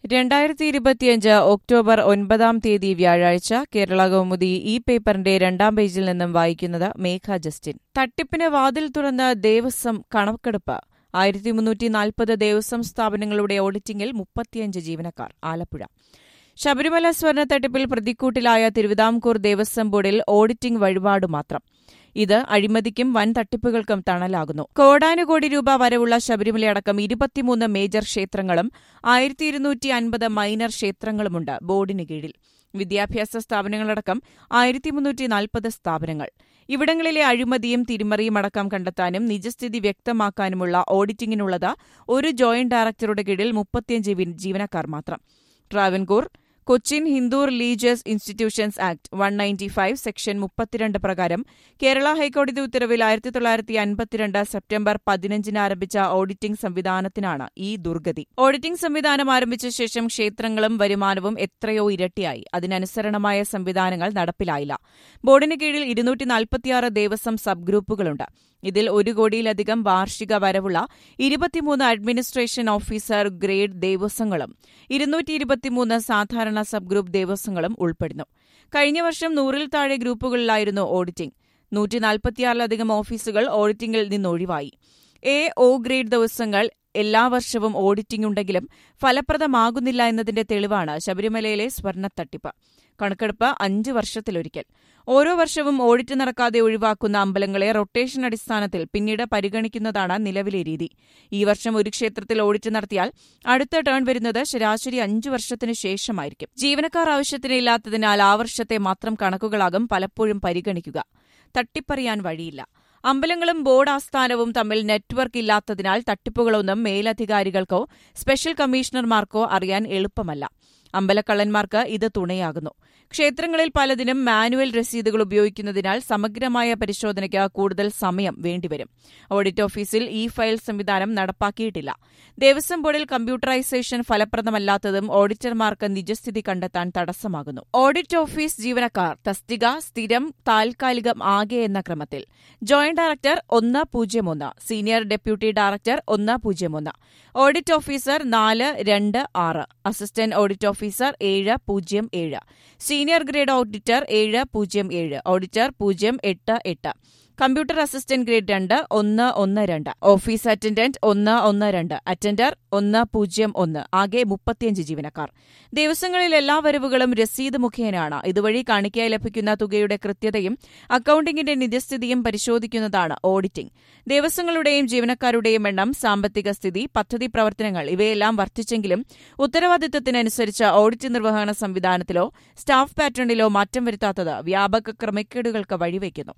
രണ്ടായിരത്തി ഇരുപത്തിയഞ്ച് ഒക്ടോബർ ഒൻപതാം തീയതി വ്യാഴാഴ്ച കേരള കൗമുദി ഈ പേപ്പറിന്റെ രണ്ടാം പേജിൽ നിന്നും വായിക്കുന്നത് മേഘ ജസ്റ്റിൻ തട്ടിപ്പിന് വാതിൽ തുറന്ന ദേവസ്വം കണക്കെടുപ്പ് ആയിരത്തി മുന്നൂറ്റി നാൽപ്പത് ദേവസ്വം സ്ഥാപനങ്ങളുടെ ഓഡിറ്റിംഗിൽ മുപ്പത്തിയഞ്ച് ജീവനക്കാർ ആലപ്പുഴ ശബരിമല സ്വർണ്ണ തട്ടിപ്പിൽ പ്രതിക്കൂട്ടിലായ തിരുവിതാംകൂർ ദേവസ്വം ബോർഡിൽ ഓഡിറ്റിംഗ് വഴിപാട് മാത്രം ഇത് അഴിമതിക്കും വൻ തട്ടിപ്പുകൾക്കും തണലാകുന്നു കോടാനുകോടി രൂപ വരവുള്ള ശബരിമലയടക്കം ഇരുപത്തിമൂന്ന് മേജർ ക്ഷേത്രങ്ങളും ആയിരത്തി ഇരുന്നൂറ്റി അൻപത് മൈനർ ക്ഷേത്രങ്ങളുമുണ്ട് ബോർഡിന് കീഴിൽ വിദ്യാഭ്യാസ സ്ഥാപനങ്ങളടക്കം ആയിരത്തി മുന്നൂറ്റി നാൽപ്പത് സ്ഥാപനങ്ങൾ ഇവിടങ്ങളിലെ അഴിമതിയും തിരിമറിയും അടക്കം കണ്ടെത്താനും നിജസ്ഥിതി വ്യക്തമാക്കാനുമുള്ള ഓഡിറ്റിംഗിനുള്ളത് ഒരു ജോയിന്റ് ഡയറക്ടറുടെ കീഴിൽ മുപ്പത്തിയഞ്ച് ജീവനക്കാർ മാത്രം Travancore Cochin Hindu religious institutions act one ninety five section മുപ്പത്തിരണ്ട് പ്രകാരം കേരള ഹൈക്കോടതി ഉത്തരവിൽ ആയിരത്തി തൊള്ളായിരത്തി അൻപത്തിരണ്ട് സെപ്റ്റംബർ പതിനഞ്ചിന് ആരംഭിച്ച ഓഡിറ്റിംഗ് സംവിധാനത്തിനാണ് ഈ ദുർഗതി ഓഡിറ്റിംഗ് സംവിധാനം ആരംഭിച്ച ശേഷം ക്ഷേത്രങ്ങളും വരുമാനവും എത്രയോ ഇരട്ടിയായി അതിനനുസരണമായ സംവിധാനങ്ങൾ നടപ്പിലായില്ല ബോർഡിന് കീഴിൽ ഇരുന്നൂറ്റി നാൽപ്പത്തിയാറ് ദേവസ്വം സബ് ഗ്രൂപ്പുകളുണ്ട് ഇതിൽ ഒരു കോടിയിലധികം വാർഷിക വരവുള്ള ഇരുപത്തിമൂന്ന് അഡ്മിനിസ്ട്രേഷൻ ഓഫീസർ ഗ്രേഡ് ദേവസ്വങ്ങളും ഇരുന്നൂറ്റി ഇരുപത്തിമൂന്ന് സാധാരണ സബ് ഗ്രൂപ്പ് ദേവസ്വങ്ങളും ഉൾപ്പെടുന്നു കഴിഞ്ഞ വർഷം നൂറിൽ താഴെ ഗ്രൂപ്പുകളിലായിരുന്നു ഓഡിറ്റിംഗ് നൂറ്റി നാൽപ്പത്തിയാറിലധികം ഓഫീസുകൾ ഓഡിറ്റിംഗിൽ നിന്നൊഴിവായി എ ഒ ഗ്രേഡ് ദിവസങ്ങൾ എല്ലാ വർഷവും ഓഡിറ്റിംഗ് ഉണ്ടെങ്കിലും ഫലപ്രദമാകുന്നില്ല എന്നതിന്റെ തെളിവാണ് ശബരിമലയിലെ സ്വർണ്ണത്തട്ടിപ്പ് കണക്കെടുപ്പ് അഞ്ച് വർഷത്തിലൊരിക്കൽ ഓരോ വർഷവും ഓഡിറ്റ് നടക്കാതെ ഒഴിവാക്കുന്ന അമ്പലങ്ങളെ റൊട്ടേഷൻ അടിസ്ഥാനത്തിൽ പിന്നീട് പരിഗണിക്കുന്നതാണ് നിലവിലെ രീതി ഈ വർഷം ഒരു ക്ഷേത്രത്തിൽ ഓഡിറ്റ് നടത്തിയാൽ അടുത്ത ടേൺ വരുന്നത് ശരാശരി അഞ്ചു വർഷത്തിനു ശേഷമായിരിക്കും ജീവനക്കാർ ആവശ്യത്തിന് ഇല്ലാത്തതിനാൽ ആ വർഷത്തെ മാത്രം കണക്കുകളാകും പലപ്പോഴും പരിഗണിക്കുക തട്ടിപ്പറിയാൻ വഴിയില്ല അമ്പലങ്ങളും ബോർഡ് ആസ്ഥാനവും തമ്മിൽ നെറ്റ്വർക്ക് ഇല്ലാത്തതിനാൽ തട്ടിപ്പുകളൊന്നും മേലധികാരികൾക്കോ സ്പെഷ്യൽ കമ്മീഷണർമാർക്കോ അറിയാൻ എളുപ്പമല്ല അമ്പലക്കള്ളന്മാർക്ക് ഇത് തുണയാകുന്നു ക്ഷേത്രങ്ങളിൽ പലതിനും മാനുവൽ രസീതുകൾ ഉപയോഗിക്കുന്നതിനാൽ സമഗ്രമായ പരിശോധനയ്ക്ക് കൂടുതൽ സമയം വേണ്ടിവരും ഓഡിറ്റ് ഓഫീസിൽ ഇ ഫയൽ സംവിധാനം നടപ്പാക്കിയിട്ടില്ല ദേവസ്വം ബോർഡിൽ കമ്പ്യൂട്ടറൈസേഷൻ ഫലപ്രദമല്ലാത്തതും ഓഡിറ്റർമാർക്ക് നിജസ്ഥിതി കണ്ടെത്താൻ തടസ്സമാകുന്നു ഓഡിറ്റ് ഓഫീസ് ജീവനക്കാർ തസ്തിക സ്ഥിരം താൽക്കാലികം ആകെ എന്ന ക്രമത്തിൽ ജോയിന്റ് ഡയറക്ടർ ഒന്ന് പൂജ്യം ഒന്ന് സീനിയർ ഡെപ്യൂട്ടി ഡയറക്ടർ ഒന്ന് പൂജ്യം ഒന്ന് ഓഡിറ്റ് ഓഫീസർ നാല് രണ്ട് ആറ് അസിസ്റ്റന്റ് ഓഡിറ്റ് ഓഫീസർ ഏഴ് പൂജ്യം ഏഴ് സീനിയർ ഗ്രേഡ് ഓഡിറ്റർ ഏഴ് പൂജ്യം ഏഴ് ഓഡിറ്റർ പൂജ്യം എട്ട് എട്ട് കമ്പ്യൂട്ടർ അസിസ്റ്റന്റ് ഗ്രേഡ് രണ്ട് ഒന്ന് ഒന്ന് രണ്ട് ഓഫീസ് അറ്റൻഡന്റ് ഒന്ന് ഒന്ന് രണ്ട് അറ്റൻഡർ ഒന്ന് പൂജ്യം ഒന്ന് ആകെ മുപ്പത്തിയഞ്ച് ജീവനക്കാർ ദേവസ്വങ്ങളിൽ എല്ലാ വരവുകളും രസീത് മുഖേനയാണ് ഇതുവഴി കാണിക്കയായി ലഭിക്കുന്ന തുകയുടെ കൃത്യതയും അക്കൌണ്ടിംഗിന്റെ നിജസ്ഥിതിയും പരിശോധിക്കുന്നതാണ് ഓഡിറ്റിംഗ് ദേവസ്വങ്ങളുടെയും ജീവനക്കാരുടെയും എണ്ണം സാമ്പത്തിക സ്ഥിതി പദ്ധതി പ്രവർത്തനങ്ങൾ ഇവയെല്ലാം വർദ്ധിച്ചെങ്കിലും ഉത്തരവാദിത്തത്തിനനുസരിച്ച് ഓഡിറ്റ് നിർവഹണ സംവിധാനത്തിലോ സ്റ്റാഫ് പാറ്റേണിലോ മാറ്റം വരുത്താത്തത് വ്യാപക ക്രമക്കേടുകൾക്ക് വഴിവെക്കുന്നു